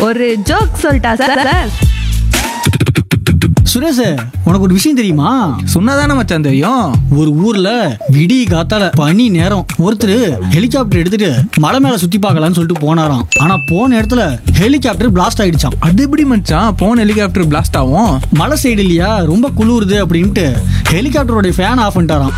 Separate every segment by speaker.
Speaker 1: ஒரு ஜோக் சொல்லிட்டா sir sir
Speaker 2: Suresh உனக்கு ஒரு விஷயம் தெரியுமா
Speaker 3: சொன்னாதானே மச்சான் தெரியும்
Speaker 2: ஒரு ஊர்ல விடிய காத்தால பனி நேரம் ஒருத்தர் ஹெலிகாப்டர் எடுத்துட்டு மலை மேல சுத்தி பார்க்கலாம்னு சொல்லிட்டு போனாராம் ஆனா போன இடத்துல ஹெலிகாப்டர் பிளாஸ்ட் ஆயிடுச்சாம்
Speaker 3: அது எப்படி மச்சான் போன் ஹெலிகாப்டர் பிளாஸ்ட் ஆகும்
Speaker 2: மலை சைடு இல்லையா ரொம்ப குளிருது அப்படின்ட்டு ஹெலிகாப்டரோட ஃபேன் ஆஃப் பண்ணிட்டாராம்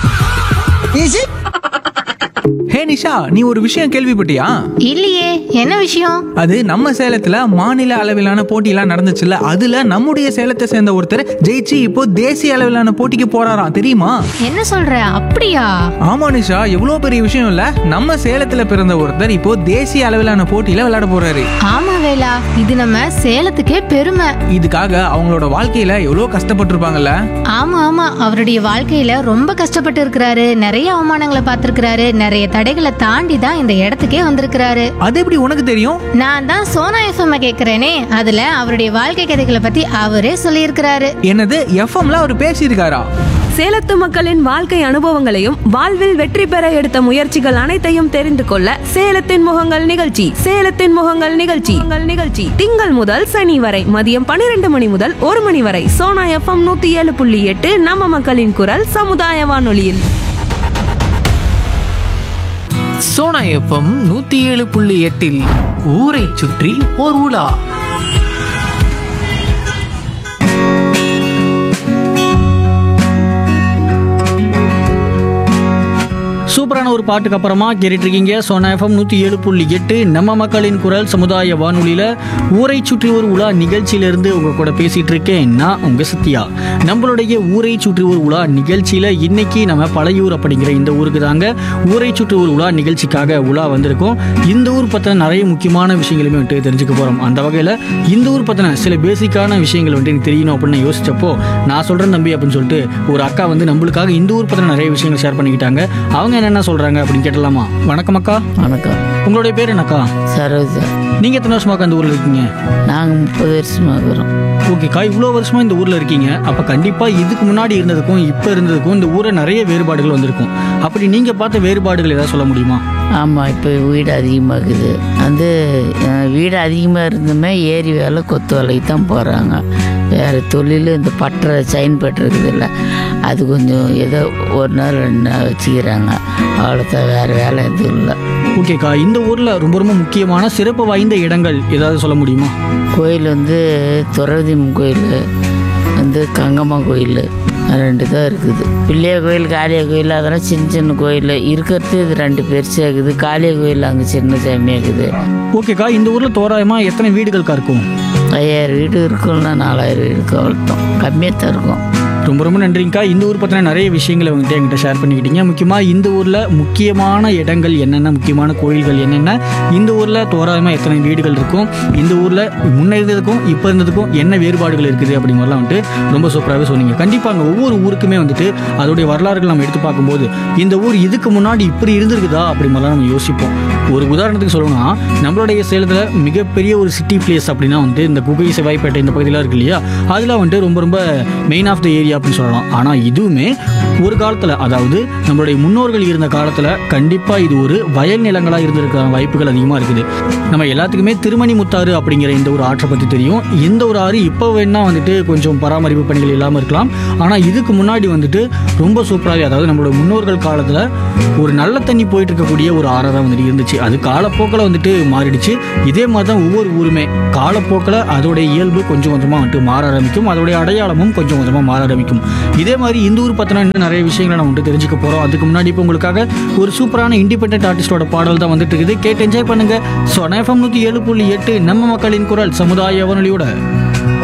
Speaker 3: ஹே நிஷா நீ ஒரு விஷயம் கேள்விப்பட்டியா
Speaker 4: இல்லையே என்ன விஷயம்
Speaker 3: அது நம்ம சேலத்துல மாநில அளவிலான போட்டியெல்லாம் நடந்துச்சுல்ல அதுல நம்முடைய சேலத்தை சேர்ந்த ஒருத்தர் ஜெயிச்சு இப்போ தேசிய அளவிலான போட்டிக்கு போறாராம் தெரியுமா
Speaker 4: என்ன சொல்ற அப்படியா
Speaker 3: ஆமா நிஷா எவ்வளவு பெரிய விஷயம் இல்ல நம்ம சேலத்துல பிறந்த ஒருத்தர் இப்போ தேசிய அளவிலான போட்டியில விளையாட போறாரு
Speaker 4: ஆமா வேலா இது நம்ம சேலத்துக்கே பெருமை
Speaker 3: இதுக்காக அவங்களோட வாழ்க்கையில எவ்வளவு கஷ்டப்பட்டிருப்பாங்கல்ல
Speaker 4: ஆமா ஆமா அவருடைய வாழ்க்கையில ரொம்ப கஷ்டப்பட்டு இருக்கிறாரு நிறைய அவமானங்களை பார்த்திருக்கிறாரு நிறைய தடைகளை தாண்டி தான் இந்த இடத்துக்கே வந்திருக்கிறாரு
Speaker 3: அது எப்படி உனக்கு தெரியும்
Speaker 4: நான் தான் சோனா எஃப்எம் கேக்குறேனே அதுல அவருடைய வாழ்க்கை கதைகளை பத்தி அவரே சொல்லியிருக்கிறாரு
Speaker 3: என்னது எஃப்எம்ல அவர் பேசியிருக்காரா
Speaker 1: சேலத்து மக்களின் வாழ்க்கை அனுபவங்களையும் வாழ்வில் வெற்றி பெற எடுத்த முயற்சிகள் அனைத்தையும் தெரிந்து கொள்ள சேலத்தின் முகங்கள் நிகழ்ச்சி சேலத்தின் முகங்கள் நிகழ்ச்சி உங்கள் நிகழ்ச்சி திங்கள் முதல் சனி வரை மதியம் பன்னிரண்டு மணி முதல் ஒரு மணி வரை சோனா எஃப்எம் நூத்தி ஏழு புள்ளி எட்டு நம்ம மக்களின் குரல் சமுதாய வானொலியில்
Speaker 5: சோனா எஃப்எம் நூத்தி ஏழு புள்ளி எட்டில் ஊரை சுற்றி ஓர் உலா
Speaker 2: சூப்பரான ஒரு பாட்டுக்கு அப்புறமா கேட்டுட்டு இருக்கீங்க சோனா எஃப்எம் நூற்றி ஏழு புள்ளி எட்டு நம்ம மக்களின் குரல் சமுதாய வானொலியில் ஊரை சுற்றி ஒரு உலா நிகழ்ச்சியிலிருந்து உங்க கூட பேசிட்டு இருக்கேன் நான் உங்க சத்யா நம்மளுடைய ஊரை சுற்றி ஒரு உலா நிகழ்ச்சியில் இன்னைக்கு நம்ம பழையூர் அப்படிங்கிற இந்த ஊருக்கு தாங்க ஊரை சுற்றி ஒரு உலா நிகழ்ச்சிக்காக உலா வந்திருக்கோம் இந்த ஊர் பற்றின நிறைய முக்கியமான விஷயங்களுமே வந்துட்டு தெரிஞ்சுக்க போகிறோம் அந்த வகையில் இந்த ஊர் பற்றின சில பேசிக்கான விஷயங்கள் வந்துட்டு எனக்கு தெரியணும் அப்படின்னு யோசிச்சப்போ நான் சொல்கிறேன் தம்பி அப்படின்னு சொல்லிட்டு ஒரு அக்கா வந்து நம்மளுக்காக இந்த ஊர் பற்றின நிறைய விஷயங்கள் ஷேர் பண்ணிக்கிட்டாங்க அவங்க என்னென்ன சொல்கிறாங்க அப்படின்னு கேட்டலாமா வணக்கம் அக்கா
Speaker 6: வணக்கம்
Speaker 2: உங்களுடைய பேர் என்னக்கா
Speaker 6: சரோஜா
Speaker 2: நீங்கள் எத்தனை வருஷமாக்கா இந்த ஊரில் இருக்கீங்க
Speaker 6: நாங்கள் முப்பது வருஷமாக இருக்கிறோம்
Speaker 2: ஓகேக்கா இவ்வளோ வருஷமா இந்த ஊரில் இருக்கீங்க அப்போ கண்டிப்பாக இதுக்கு முன்னாடி இருந்ததுக்கும் இப்போ இருந்ததுக்கும் இந்த ஊரில் நிறைய வேறுபாடுகள் வந்திருக்கும் அப்படி நீங்கள் பார்த்த வேறுபாடுகள் ஏதாவது சொல்ல முடியுமா
Speaker 6: ஆமாம் இப்போ வீடு அதிகமாகுது வந்து அஹ், வீடு அதிகமாக இருந்துமே ஏரி வேலை கொத்து வேலைக்கு தான் போகிறாங்க வேறு தொழில் இந்த பட்டறை செயின் பட்டிருக்குது இல்லை அது கொஞ்சம் ஏதோ ஒரு நாள் ரெண்டு நாள் வச்சுக்கிறாங்க அவ்வளோதான் வேறு வேலை எதுவும் இல்லை
Speaker 2: ஓகேக்கா இந்த ஊரில் ரொம்ப ரொம்ப முக்கியமான சிறப்பு வாய்ந்த இடங்கள் ஏதாவது சொல்ல முடியுமா
Speaker 6: கோயில் வந்து துறவதியம் கோயில் வந்து கங்கம்மா கோயில் ரெண்டு தான் இருக்குது பிள்ளையா கோயில் காளியா கோயில் அதெல்லாம் சின்ன சின்ன கோயில் இருக்கிறது இது ரெண்டு பெருசாக இருக்குது காளியா கோயில் அங்கே சின்ன சாமியாக இருக்குது
Speaker 2: ஓகேக்கா இந்த ஊரில் தோராயமாக எத்தனை வீடுகள்க்கா இருக்கும்
Speaker 6: ஐயாயிரம் வீடு இருக்கும்னா நாலாயிரம் வீடு அவ்வளோதான் கம்மியாக தான் இருக்கும்
Speaker 2: ரொம்ப ரொம்ப நன்றிங்கக்கா இந்த ஊர் பற்றின நிறைய விஷயங்களை வந்துட்டு என்கிட்ட ஷேர் பண்ணிக்கிட்டீங்க முக்கியமாக இந்த ஊரில் முக்கியமான இடங்கள் என்னென்ன முக்கியமான கோயில்கள் என்னென்ன இந்த ஊரில் தோராயமாக எத்தனை வீடுகள் இருக்கும் இந்த ஊரில் முன்ன இருந்ததுக்கும் இப்போ இருந்ததுக்கும் என்ன வேறுபாடுகள் இருக்குது அப்படிங்கிறலாம் வந்துட்டு ரொம்ப சூப்பராகவே சொன்னீங்க கண்டிப்பாக அங்கே ஒவ்வொரு ஊருக்குமே வந்துட்டு அதோடைய வரலாறுகள் நம்ம எடுத்து பார்க்கும்போது இந்த ஊர் இதுக்கு முன்னாடி இப்படி இருந்திருக்குதா அப்படி மாதிரிலாம் நம்ம யோசிப்போம் ஒரு உதாரணத்துக்கு சொல்லணும்னா நம்மளுடைய சேலத்தில் மிகப்பெரிய ஒரு சிட்டி பிளேஸ் அப்படின்னா வந்து இந்த குகை செவ்வாய்ப்பேட்டை இந்த பகுதியெலாம் இருக்கு இல்லையா அதில் வந்துட்டு ரொம்ப ரொம்ப மெயின் ஆஃப் த ஏரியா அப்படின்னு சொல்லலாம் ஆனால் இதுவுமே ஒரு காலத்தில் அதாவது நம்மளுடைய முன்னோர்கள் இருந்த காலத்தில் கண்டிப்பாக இது ஒரு வயல் நிலங்களாக இருந்திருக்கிற வாய்ப்புகள் அதிகமாக இருக்குது நம்ம எல்லாத்துக்குமே திருமணி முத்தாறு அப்படிங்கிற இந்த ஒரு ஆற்றை பற்றி தெரியும் இந்த ஒரு ஆறு இப்போ வேணா வந்துட்டு கொஞ்சம் பராமரிப்பு பணிகள் இல்லாமல் இருக்கலாம் ஆனால் இதுக்கு முன்னாடி வந்துட்டு ரொம்ப சூப்பராகவே அதாவது நம்மளோட முன்னோர்கள் காலத்தில் ஒரு நல்ல தண்ணி போயிட்டு இருக்கக்கூடிய ஒரு ஆறாக தான் வந்துட்டு இருந்துச்சு அது காலப்போக்கில் வந்துட்டு மாறிடுச்சு இதே மாதிரி தான் ஒவ்வொரு ஊருமே காலப்போக்கில் அதோடைய இயல்பு கொஞ்சம் கொஞ்சமாக வந்துட்டு மாற ஆரம்பிக்கும் அதோடைய அடையாளமும் கொஞ்சம் கொஞ்சமாக மாற ஆரம்பிக்கும் இதே மாதிரி இந்த ஊர் பற்றின இன்னும் நிறைய விஷயங்களை நம்ம வந்துட்டு தெரிஞ்சுக்க போகிறோம் அதுக்கு முன்னாடி இப்போ உங்களுக்காக ஒரு சூப்பரான இண்டிபெண்டன்ட் ஆர்டிஸ்டோட பாடல் தான் வந்துட்டு இருக்குது கேட்டு என்ஜாய் பண்ணுங்க ஸோ எஃப்எம் நூற்றி ஏழு புள்ளி எட்டு நம்ம மக்களின் குரல் சமுதாய வானொலியோட